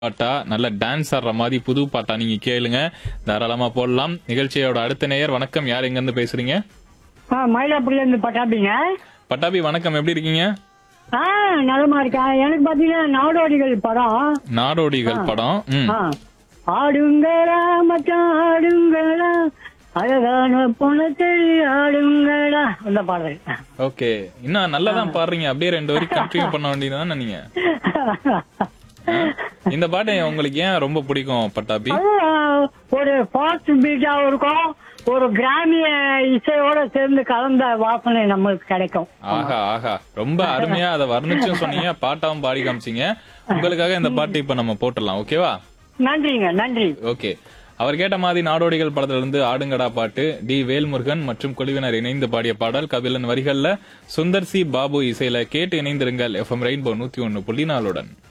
பாட்டா நல்ல டான்ஸ் ஆடுற மாதிரி புது பாட்டா நீங்க கேளுங்க தாராளமா போடலாம் நிகழ்ச்சியோட அடுத்த நேயர் வணக்கம் யார் எங்க இருந்து பேசுறீங்க ஆ மயிலாப்பூர்ல இருந்து பட்டாபிங்க பட்டாபி வணக்கம் எப்படி இருக்கீங்க ஆ நலமா இருக்கேன் எனக்கு பாத்தீங்கன்னா நாடோடிகள் படம் நாடோடிகள் படம் ம் ஆ. ஆடுங்களா மச்சான் ஆடுங்களா அழகான பொண்ணத்தெளி ஆடுங்களா அந்த பாடல் ஓகே இன்னும் நல்லா தான் பாடுறீங்க அப்படியே ரெண்டு வரைக்கும் கண்டினியூ பண்ண வேண்டியதுதானே நீங்க ஆ? இந்த பாட்டு உங்களுக்கு ஏன் ரொம்ப பிடிக்கும் பட்டாபி அது, ஆ, ஒரு ஃபாஸ்ட் பீட்டாவும் இருக்கும் ஒரு கிராமிய இசையோட சேர்ந்து கலந்த வாசனை நம்மளுக்கு கிடைக்கும் ஆஹா ஆஹா ரொம்ப அருமையா அதை வர்ணிச்சும் சொன்னீங்க பாட்டாவும் பாடி காமிச்சீங்க உங்களுக்காக இந்த பாட்டு இப்ப நம்ம போட்டுடலாம் ஓகேவா நன்றிங்க நன்றி ஓகே அவர் கேட்ட மாதிரி நாடோடிகள் படத்துல இருந்து ஆடுங்கடா பாட்டு டி வேல்முருகன் மற்றும் குழுவினர் இணைந்து பாடிய பாடல் கபிலன் வரிகள்ல சுந்தர் சி பாபு இசையில கேட்டு இணைந்திருங்கள் எஃப்எம் ரெயின்போ நூத்தி ஒன்னு புள்ளி நாலுடன்